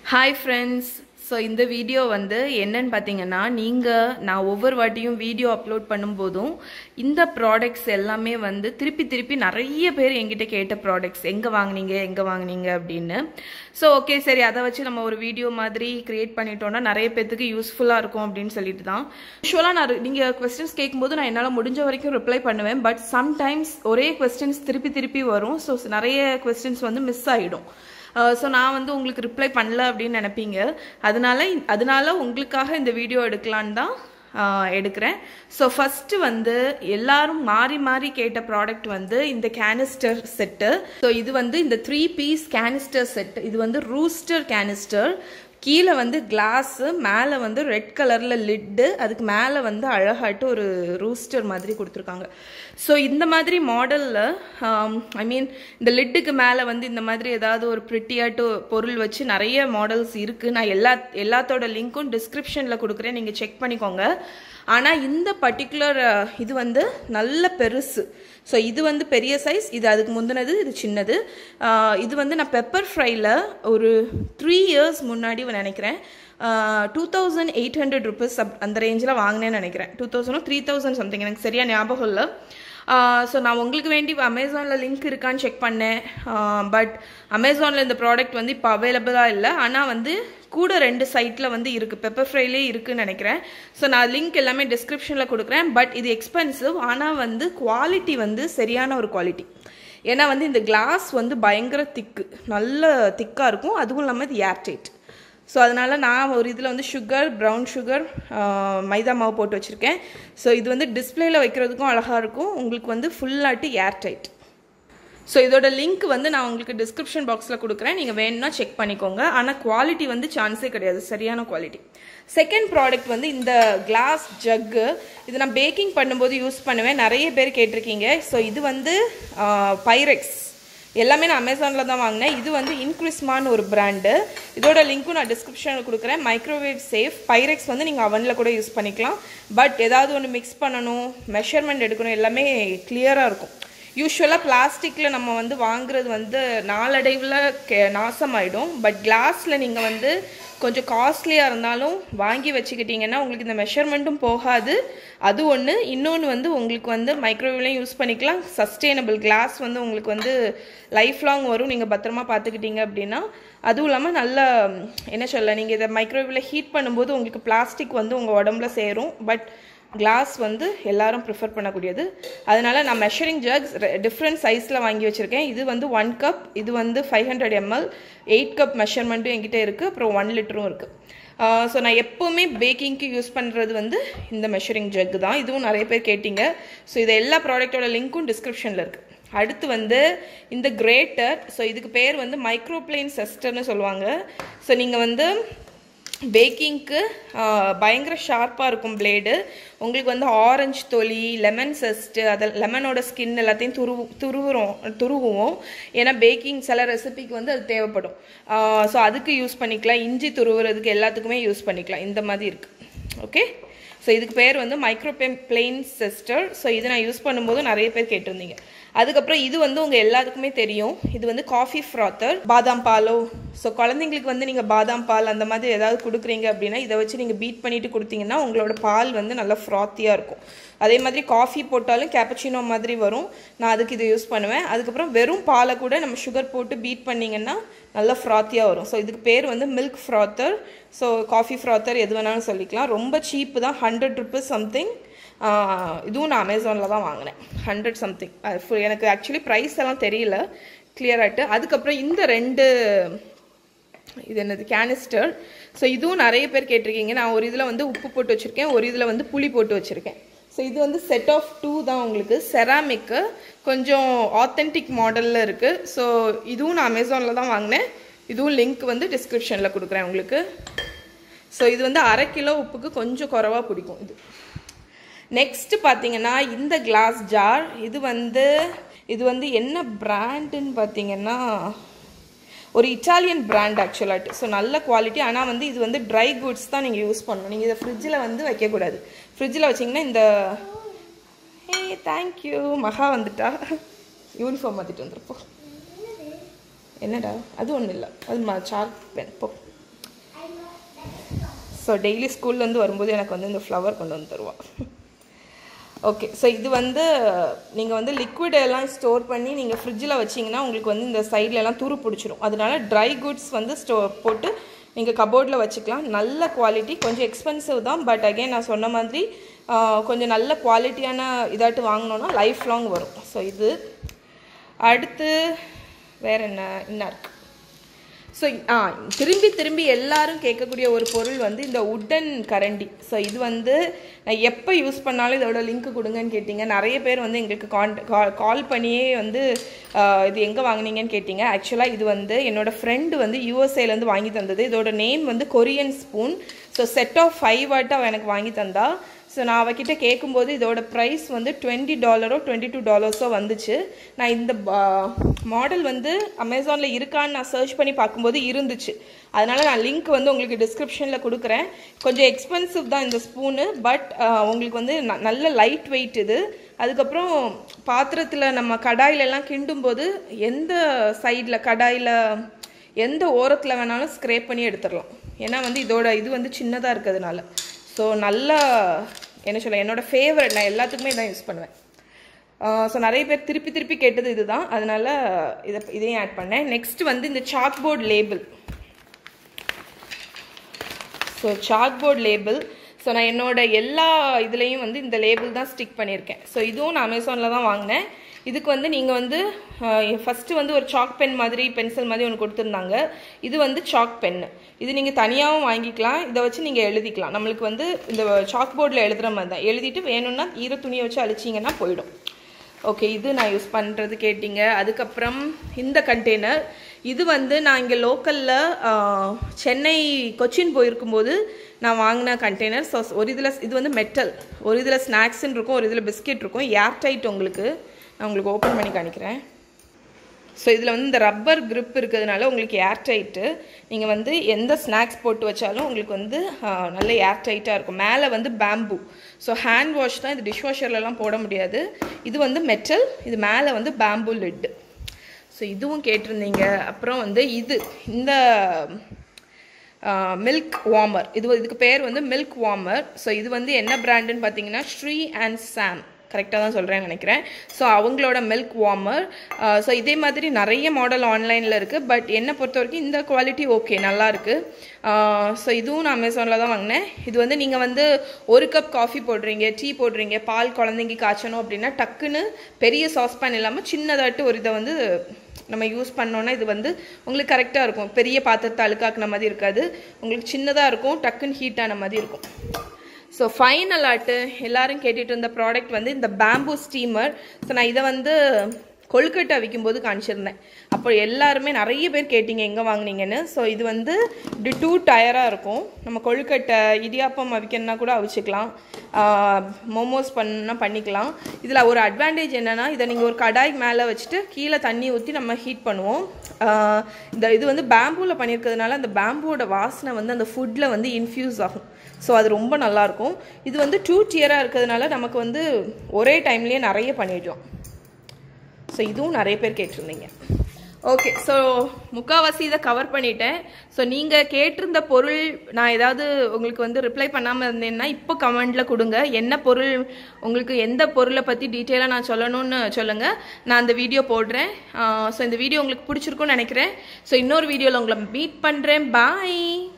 hi friends so இந்த video வந்து என்னன்னு பார்த்தீங்கன்னா நீங்கள் நான் ஒவ்வொரு வாட்டியும் வீடியோ அப்லோட் பண்ணும்போதும் இந்த ப்ராடக்ட்ஸ் எல்லாமே வந்து திருப்பி திருப்பி நிறைய பேர் என்கிட்ட கேட்ட ப்ராடக்ட்ஸ் எங்கே வாங்குனீங்க எங்கே வாங்குனீங்க அப்படின்னு ஸோ ஓகே சரி அதை வச்சு நம்ம ஒரு வீடியோ மாதிரி கிரியேட் பண்ணிட்டோம்னா நிறைய பேர்த்துக்கு யூஸ்ஃபுல்லாக இருக்கும் அப்படின்னு சொல்லிட்டு தான் யூஸ்வலாக நான் நீங்கள் கொஸ்டின்ஸ் கேட்கும்போது நான் என்னால் முடிஞ்ச வரைக்கும் ரிப்ளை பண்ணுவேன் பட் சம்டைம்ஸ் ஒரே கொஸ்டின்ஸ் திருப்பி திருப்பி வரும் ஸோ நிறைய கொஸ்டின்ஸ் வந்து மிஸ் ஆகிடும் ஸோ நான் வந்து உங்களுக்கு ரிப்ளை பண்ணல அப்படின்னு நினைப்பீங்க அதனால அதனால உங்களுக்காக இந்த வீடியோ எடுக்கலான்னு தான் ஆஹ் எடுக்கிறேன் ஸோ ஃபஸ்ட்டு வந்து எல்லாரும் மாறி மாறி கேட்ட ப்ராடக்ட் வந்து இந்த கேனிஸ்டர் செட்டு ஸோ இது வந்து இந்த த்ரீ பீஸ் கேனிஸ்டர் செட் இது வந்து ரூஸ்டர் கேனிஸ்டர் கீழே வந்து கிளாஸு மேலே வந்து ரெட் கலரில் லிட்டு அதுக்கு மேலே வந்து அழகாட்டு ஒரு ரூஸ்டர் மாதிரி கொடுத்துருக்காங்க ஸோ இந்த மாதிரி மாடலில் ஐ மீன் இந்த லிட்டுக்கு மேலே வந்து இந்த மாதிரி ஏதாவது ஒரு ப்ரிட்டியாட்டு பொருள் வச்சு நிறைய மாடல்ஸ் இருக்குது நான் எல்லா எல்லாத்தோட லிங்க்கும் டிஸ்கிரிப்ஷனில் கொடுக்குறேன் நீங்கள் செக் பண்ணிக்கோங்க ஆனால் இந்த பர்டிகுலர் இது வந்து நல்ல பெருசு ஸோ இது வந்து பெரிய சைஸ் இது அதுக்கு முந்தினது இது சின்னது ஆஹ் இது வந்து நான் பெப்பர் ஃப்ரையில் ஒரு த்ரீ இயர்ஸ் முன்னாடி நினைக்கிறேன் two thousand eight hundred rupees அந்த ரேஞ்சில் வாங்கினேன்னு நினைக்கிறேன் two thousand three thousand something எனக்கு சரியாக ஞாபகம் இல்லை ஸோ நான் உங்களுக்கு வேண்டி அமேசானில் லிங்க் இருக்கான்னு செக் பண்ணேன் பட் அமேசானில் இந்த ப்ராடக்ட் வந்து இப்போ அவைலபிளாக இல்லை ஆனால் வந்து கூட ரெண்டு சைட்டில் வந்து இருக்குது பெப்பர் ஃப்ரைலே இருக்குன்னு நினைக்கிறேன் ஸோ நான் லிங்க் எல்லாமே டிஸ்கிரிப்ஷனில் கொடுக்குறேன் பட் இது எக்ஸ்பென்சிவ் ஆனால் வந்து குவாலிட்டி வந்து சரியான ஒரு குவாலிட்டி ஏன்னா வந்து இந்த கிளாஸ் வந்து பயங்கர திக்கு நல்ல திக்காக இருக்கும் அதுவும் இல்லாமல் இது ஏர்டைட் ஸோ அதனால் நான் ஒரு இதில் வந்து சுகர் ப்ரௌன் சுகர் மைதா மாவு போட்டு வச்சுருக்கேன் ஸோ இது வந்து டிஸ்பிளேயில் வைக்கிறதுக்கும் அழகாக இருக்கும் உங்களுக்கு வந்து ஃபுல்லாட்டு ஏர் டைட் ஸோ இதோட லிங்க் வந்து நான் உங்களுக்கு டிஸ்கிரிப்ஷன் பாக்ஸில் கொடுக்குறேன் நீங்கள் வேணும்னா செக் பண்ணிக்கோங்க ஆனால் குவாலிட்டி வந்து சான்ஸே கிடையாது சரியான குவாலிட்டி செகண்ட் ப்ராடக்ட் வந்து இந்த கிளாஸ் ஜக்கு இது நான் பேக்கிங் பண்ணும்போது யூஸ் பண்ணுவேன் நிறைய பேர் கேட்டிருக்கீங்க ஸோ இது வந்து பைரெக்ஸ் எல்லாமே நான் அமேசானில் தான் வாங்கினேன் இது வந்து இன்க்ரிஸ்மான்னு ஒரு பிராண்டு இதோட லிங்க்கும் நான் டிஸ்கிரிப்ஷனில் கொடுக்குறேன் மைக்ரோவேவ் சேஃப் பைரெக்ஸ் வந்து நீங்கள் அவனில் கூட யூஸ் பண்ணிக்கலாம் பட் ஏதாவது ஒன்று மிக்ஸ் பண்ணணும் மெஷர்மெண்ட் எடுக்கணும் எல்லாமே கிளியராக இருக்கும் யூஸ்வலாக பிளாஸ்டிக்கில் நம்ம வந்து வாங்குறது வந்து நாளடைவில் கே நாசமாயிடும் பட் கிளாஸில் நீங்கள் வந்து கொஞ்சம் காஸ்ட்லியாக இருந்தாலும் வாங்கி வச்சுக்கிட்டிங்கன்னா உங்களுக்கு இந்த மெஷர்மெண்ட்டும் போகாது அது ஒன்று இன்னொன்று வந்து உங்களுக்கு வந்து மைக்ரோவேவ்லையும் யூஸ் பண்ணிக்கலாம் சஸ்டெயினபிள் கிளாஸ் வந்து உங்களுக்கு வந்து லைஃப் லாங் வரும் நீங்கள் பத்திரமா பார்த்துக்கிட்டீங்க அப்படின்னா அதுவும் இல்லாமல் நல்ல என்ன சொல்ல நீங்கள் இதை மைக்ரோவேவில் ஹீட் பண்ணும்போது உங்களுக்கு பிளாஸ்டிக் வந்து உங்கள் உடம்புல சேரும் பட் கிளாஸ் வந்து எல்லாரும் ப்ரிஃபர் பண்ணக்கூடியது அதனால் நான் மெஷரிங் ஜக்ஸ் டிஃப்ரெண்ட் சைஸில் வாங்கி வச்சுருக்கேன் இது வந்து ஒன் கப் இது வந்து five hundred ML eight cup மெஷர்மெண்ட்டும் என்கிட்ட இருக்குது அப்புறம் ஒன் லிட்டரும் இருக்குது ஸோ நான் எப்போவுமே பேக்கிங்க்கு யூஸ் பண்ணுறது வந்து இந்த மெஷரிங் ஜக் தான் இதுவும் நிறைய பேர் கேட்டிங்க ஸோ இது எல்லா ப்ராடக்ட்டோட லிங்க்கும் டிஸ்கிரிப்ஷனில் இருக்குது அடுத்து வந்து இந்த கிரேட்டர் ஸோ இதுக்கு பேர் வந்து மைக்ரோப்ளைன் செஸ்டர்னு சொல்லுவாங்க ஸோ நீங்கள் வந்து பேக்கிங்க்கு பயங்கர ஷார்ப்பாக இருக்கும் பிளேடு உங்களுக்கு வந்து ஆரஞ்சு தொலி லெமன் செஸ்ட்டு அதில் லெமனோட ஸ்கின் எல்லாத்தையும் துருவு துருவுறோம் துருவுவோம் ஏன்னா பேக்கிங் சில ரெசிபிக்கு வந்து அது தேவைப்படும் ஸோ அதுக்கு யூஸ் பண்ணிக்கலாம் இஞ்சி துருவுறதுக்கு எல்லாத்துக்குமே யூஸ் பண்ணிக்கலாம் இந்த மாதிரி இருக்குது ஓகே ஸோ இதுக்கு பேர் வந்து மைக்ரோ பிளெயின் சிஸ்டர் ஸோ இது நான் யூஸ் பண்ணும்போது நிறைய பேர் கேட்டிருந்தீங்க அதுக்கப்புறம் இது வந்து உங்கள் எல்லாத்துக்குமே தெரியும் இது வந்து காஃபி ஃப்ராத்தர் பாதாம் பாலோ ஸோ குழந்தைங்களுக்கு வந்து நீங்கள் பாதாம் பால் அந்த மாதிரி ஏதாவது கொடுக்குறீங்க அப்படின்னா இதை வச்சு நீங்கள் பீட் பண்ணிட்டு கொடுத்தீங்கன்னா உங்களோட பால் வந்து நல்லா ஃப்ராத்தியாக இருக்கும் அதே மாதிரி காஃபி போட்டாலும் கேப்பச்சினோ மாதிரி வரும் நான் அதுக்கு இதை யூஸ் பண்ணுவேன் அதுக்கப்புறம் வெறும் பாலை கூட நம்ம சுகர் போட்டு பீட் பண்ணிங்கன்னா நல்லா ஃப்ராத்தியாக வரும் ஸோ இதுக்கு பேர் வந்து milk frother so coffee frother எது வேணாலும் சொல்லிக்கலாம் ரொம்ப சீப்பு தான் ஹண்ட்ரட் ருபீஸ் சம்திங் இதுவும் நான் அமேசானில் தான் வாங்கினேன் ஹண்ட்ரட் சம்திங் எனக்கு ஆக்சுவலி ப்ரைஸ் எல்லாம் தெரியல கிளியராகிட்டு அதுக்கப்புறம் இந்த ரெண்டு இது என்னது கேனிஸ்டர் ஸோ இதுவும் நிறைய பேர் கேட்டிருக்கீங்க நான் ஒரு இதில் வந்து உப்பு போட்டு வச்சுருக்கேன் ஒரு இதில் வந்து புளி போட்டு வச்சுருக்கேன் ஸோ இது வந்து செட் ஆஃப் டூ தான் உங்களுக்கு செராமிக்கு கொஞ்சம் ஆத்தென்டிக் மாடலில் இருக்குது ஸோ இதுவும் நான் அமேசானில் தான் வாங்கினேன் இதுவும் லிங்க் வந்து டிஸ்கிரிப்ஷனில் கொடுக்குறேன் உங்களுக்கு ஸோ இது வந்து அரை கிலோ உப்புக்கு கொஞ்சம் குறவாக பிடிக்கும் இது நெக்ஸ்ட் பார்த்தீங்கன்னா இந்த கிளாஸ் ஜார் இது வந்து இது வந்து என்ன பிராண்டுன்னு பார்த்தீங்கன்னா ஒரு இட்டாலியன் பிராண்ட் ஆக்சுவலாட்டு ஸோ நல்ல குவாலிட்டி ஆனால் வந்து இது வந்து ட்ரை குட்ஸ் தான் நீங்கள் யூஸ் பண்ணணும் நீங்கள் இதை ஃப்ரிட்ஜில் வந்து வைக்கக்கூடாது ஃப்ரிட்ஜில் வச்சிங்கன்னா இந்த ஏ தேங்க்யூ மகா வந்துட்டா யூனிஃபார்ம் மாற்றிட்டு வந்துருப்போம் என்னடா அது ஒன்றும் இல்லை அது மா சார்க் பென் போ ஸோ டெய்லி ஸ்கூல்லேருந்து வரும்போது எனக்கு வந்து இந்த ஃப்ளவர் கொண்டு வந்து தருவாள் ஓகே ஸோ இது வந்து நீங்கள் வந்து liquid எல்லாம் ஸ்டோர் பண்ணி நீங்கள் ஃப்ரிட்ஜில் வச்சிங்கன்னா உங்களுக்கு வந்து இந்த சைடுல எல்லாம் துரு பிடிச்சிரும் அதனால ட்ரை குட்ஸ் வந்து ஸ்டோ போட்டு நீங்கள் கபோர்டில் வச்சுக்கலாம் நல்ல குவாலிட்டி கொஞ்சம் எக்ஸ்பென்சிவ் தான் பட் அகைன் நான் சொன்ன மாதிரி ஆஹ், கொஞ்சம் நல்ல குவாலிட்டியான இதாட்டு வாங்கினோன்னா லைஃப் லாங் வரும் ஸோ இது அடுத்து வேற என்ன என்ன இருக்கு ஸோ ஆ திரும்பி திரும்பி எல்லாரும் கேட்கக்கூடிய ஒரு பொருள் வந்து இந்த உட்டன் கரண்டி ஸோ இது வந்து நான் எப்போ யூஸ் பண்ணாலும் இதோட லிங்க் கொடுங்கன்னு கேட்டீங்க நிறைய பேர் வந்து எங்களுக்கு கான் கால் பண்ணியே வந்து ஆ, இது எங்கே வாங்குனீங்கன்னு கேட்டீங்க ஆக்சுவலாக இது வந்து என்னோட ஃப்ரெண்டு வந்து யூஎஸ்ஏலேருந்து வாங்கி தந்தது இதோட நேம் வந்து Korean spoon so set of five வாட்டு அவள் எனக்கு வாங்கி தந்தா ஸோ நான் அவகிட்ட கேட்கும்போது இதோட ப்ரைஸ் வந்து டுவெண்ட்டி டாலரோ டுவெண்ட்டி டூ டாலர்ஸோ வந்துச்சு நான் இந்த மாடல் வந்து அமேசானில் இருக்கான்னு நான் சர்ச் பண்ணி பார்க்கும்போது இருந்துச்சு அதனால நான் லிங்க் வந்து உங்களுக்கு டிஸ்கிரிப்ஷனில் கொடுக்குறேன் கொஞ்சம் எக்ஸ்பென்சிவ் தான் இந்த ஸ்பூனு பட் உங்களுக்கு வந்து ந- நல்ல லைட் வெயிட் இது அதுக்கப்புறம் பாத்திரத்தில் நம்ம கடாயில எல்லாம் கிண்டும் போது எந்த சைடில் கடாயில் எந்த ஓரத்தில் வேணாலும் ஸ்க்ரேப் பண்ணி எடுத்துடலாம் ஏன்னா வந்து இதோட இது வந்து சின்னதாக இருக்கிறதுனால ஸோ நல்லா என்ன சொல்ல என்னோட ஃபேவரட் நான் எல்லாத்துக்குமே இதான் யூஸ் பண்ணுவேன் ஸோ நிறைய பேர் திருப்பி திருப்பி கேட்டது இதுதான் அதனால இதை இதையும் ஆட் பண்ணேன் நெக்ஸ்ட் வந்து இந்த chalk board label so chalk board label so நான் என்னோட எல்லா இதுலேயும் வந்து இந்த லேபிள் தான் ஸ்டிக் பண்ணியிருக்கேன் ஸோ இதுவும் நான் அமேசானில் தான் வாங்கினேன் இதுக்கு வந்து நீங்கள் வந்து ஃபஸ்ட்டு வந்து ஒரு சாக் பென் மாதிரி பென்சில் மாதிரி ஒன்று கொடுத்துருந்தாங்க இது வந்து சாக் பென்னு இது நீங்கள் தனியாகவும் வாங்கிக்கலாம் இதை வச்சு நீங்கள் எழுதிக்கலாம் நம்மளுக்கு வந்து இந்த சாக் போர்டில் எழுதுகிற மாதிரி தான் எழுதிட்டு வேணும்னா ஈர துணியை வச்சு அழிச்சிங்கன்னா போயிடும் ஓகே இது நான் யூஸ் பண்ணுறது கேட்டிங்க அதுக்கப்புறம் இந்த கண்டெய்னர் இது வந்து நான் இங்கே லோக்கலில் சென்னை கொச்சின் போயிருக்கும்போது நான் வாங்கின கண்டெய்னர் ஸோ ஒரு இதில் இது வந்து மெட்டல் ஒரு இதில் ஸ்நாக்ஸ்ன்னு இருக்கும் ஒரு இதில் பிஸ்கெட் இருக்கும் ஏர் டைட் உங்களுக்கு நான் உங்களுக்கு ஓப்பன் பண்ணி காணிக்கிறேன் ஸோ இதில் வந்து இந்த ரப்பர் grip இருக்கிறதுனால உங்களுக்கு ஏர் டைட்டு நீங்கள் வந்து எந்த ஸ்நாக்ஸ் போட்டு வச்சாலும் உங்களுக்கு வந்து ஆ, நல்ல ஏர் டைட்டாக இருக்கும் மேலே வந்து பேம்பு ஸோ ஹேண்ட் வாஷ் தான் இது டிஷ் வாஷர்லலாம் போட முடியாது இது வந்து மெட்டல் இது மேலே வந்து பேம்பு லிட்டு ஸோ இதுவும் கேட்டிருந்தீங்க அப்புறம் வந்து இது இந்த மில்க் வார்மர் இது இதுக்கு பேர் வந்து மில்க் வார்மர் ஸோ இது வந்து என்ன பிராண்டுன்னு பார்த்தீங்கன்னா ஸ்ரீ அண்ட் சாம் கரெக்டாக தான் சொல்கிறேன்னு நினைக்கிறேன் ஸோ அவங்களோட மில்க் வார்மர் ஸோ இதே மாதிரி நிறைய மாடல் ஆன்லைனில் இருக்குது பட் என்னை பொறுத்த வரைக்கும் இந்த குவாலிட்டி ஓகே நல்லா இருக்குது ஸோ இதுவும் நான் அமேசானில் தான் வாங்கினேன் இது வந்து நீங்கள் வந்து ஒரு கப் காஃபி போடுறீங்க டீ போடுறீங்க பால் குழந்தைங்க காய்ச்சணும் அப்படின்னா டக்குன்னு பெரிய சாஸ்பேன் இல்லாமல் சின்னதாட்டு ஒரு இதை வந்து நம்ம யூஸ் பண்ணோன்னா இது வந்து உங்களுக்கு கரெக்டாக இருக்கும் பெரிய பாத்திரத்தை அழுக்காக்குன மாதிரி இருக்காது உங்களுக்கு சின்னதாக இருக்கும் டக்குன்னு ஹீட் ஆன மாதிரி இருக்கும் ஸோ ஃபைனல் ஆட்டு எல்லாரும் கேட்டுட்டு இருந்த ப்ராடக்ட் வந்து இந்த பேம்பூ ஸ்டீமர் ஸோ நான் இதை வந்து கொழுக்கட்டை விற்கும்போது காமிச்சிருந்தேன் அப்போ எல்லாருமே நிறைய பேர் கேட்டிங்க எங்கே வாங்குனீங்கன்னு ஸோ இது வந்து இப்படி டூ டயராக இருக்கும் நம்ம கொழுக்கட்டை இடியாப்பம் அவிக்கணும்னா கூட அவிச்சுக்கலாம் மோமோஸ் பண்ணா பண்ணிக்கலாம் இதில் ஒரு அட்வான்டேஜ் என்னென்னா இதை நீங்கள் ஒரு கடாய் மேலே வச்சுட்டு கீழே தண்ணி ஊற்றி நம்ம ஹீட் பண்ணுவோம் ஆஹ் இந்த இது வந்து பேம்பூவில் பண்ணியிருக்கிறதுனால அந்த பேம்பூவோட வாசனை வந்து அந்த ஃபுட்டில் வந்து இன்ஃப்யூஸ் ஆகும் ஸோ அது ரொம்ப நல்லாயிருக்கும் இது வந்து டூ டியராக இருக்கிறதுனால நமக்கு வந்து ஒரே டைம்லேயே நிறைய பண்ணிடலாம் ஸோ இதுவும் நிறைய பேர் கேட்டிருந்தீங்க ஓகே ஸோ முக்கால்வாசி இதை கவர் பண்ணிட்டேன் ஸோ நீங்கள் கேட்டிருந்த பொருள் நான் ஏதாவது உங்களுக்கு வந்து ரிப்ளை பண்ணாமல் இருந்தேன்னா இப்போ கமெண்டில் கொடுங்க என்ன பொருள் உங்களுக்கு எந்த பொருளை பற்றி டீட்டெயிலாக நான் சொல்லணும்னு சொல்லுங்கள் நான் அந்த வீடியோ போடுறேன் ஸோ இந்த வீடியோ உங்களுக்கு பிடிச்சிருக்கும்னு நினைக்கிறேன் ஸோ இன்னொரு வீடியோவில் உங்களை மீட் பண்ணுறேன் பாய்